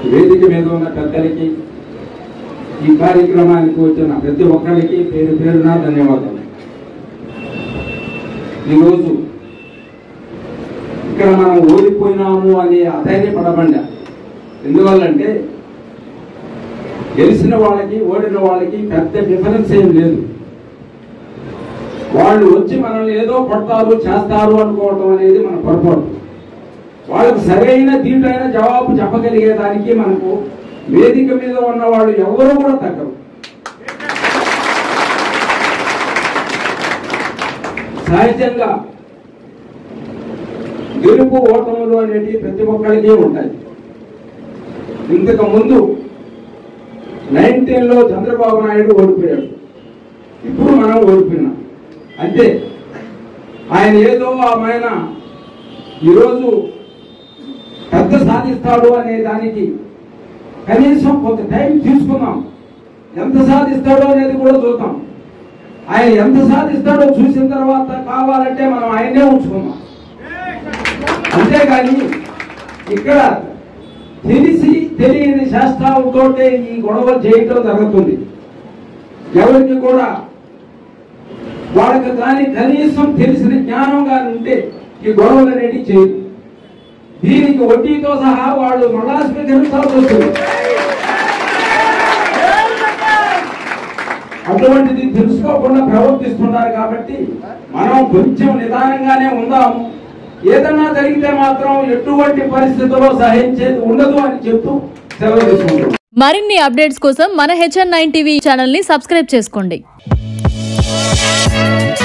వేదిక మీద ఉన్న పెద్దలకి ఈ కార్యక్రమానికి వచ్చిన ప్రతి ఒక్కరికి పేరు పేరున ధన్యవాదాలు ఈరోజు ఇక్కడ మనం ఓడిపోయినాము అని అధైర్యపడబండా ఎందువల్లంటే గెలిచిన వాళ్ళకి ఓడిన వాళ్ళకి పెద్ద డిఫరెన్స్ ఏం లేదు వాళ్ళు వచ్చి మనల్ని ఏదో కొడతారు చేస్తారు అనుకోవటం అనేది మన పొరపాటు వాళ్ళకు సరైన దీటైన జవాబు చెప్పగలిగేదానికి మనకు వేదిక మీద ఉన్న వాళ్ళు ఎవరు కూడా తగ్గరు సహజంగా గెలుపు ఓటములు అనేవి ప్రతి ఒక్కరికి ఉంటాయి ఇంతకు ముందు నైన్టీన్ లో చంద్రబాబు నాయుడు ఓడిపోయాడు ఇప్పుడు మనం ఓడిపోయినాం అంతే ఆయన ఏదో ఆయన ఈరోజు పెద్ద సాధిస్తాడు అనే దానికి కనీసం కొంత టైం తీసుకుందాం ఎంత సాధిస్తాడో అనేది కూడా చూద్దాం ఆయన ఎంత సాధిస్తాడో చూసిన తర్వాత కావాలంటే మనం ఆయనే ఉంచుకుందాం అంతేగాని ఇక్కడ తెలిసి తెలియని శాస్త్రాలతోటే ఈ గొడవ చేయటం జరుగుతుంది ఎవరికి కూడా వాళ్ళకి కానీ కనీసం తెలిసిన జ్ఞానం కానీ ఉంటే ఈ గొడవలు అనేవి చేయదు దీనికి వడ్డీతో సహా వాళ్ళు మళ్ళా స్వీకరించాల్సి వస్తుంది అటువంటిది తెలుసుకోకుండా ప్రవర్తిస్తున్నారు కాబట్టి మనం కొంచెం నిదానంగానే ఉందాము ఏదన్నా జరిగితే మాత్రం ఎటువంటి పరిస్థితుల్లో సహించేది ఉండదు అని చెప్తూ సెలవు తీసుకుంటాం మరిన్ని అప్డేట్స్ కోసం మన హెచ్ఎన్ నైన్ టీవీ ఛానల్ని సబ్స్క్రైబ్ చేసుకోండి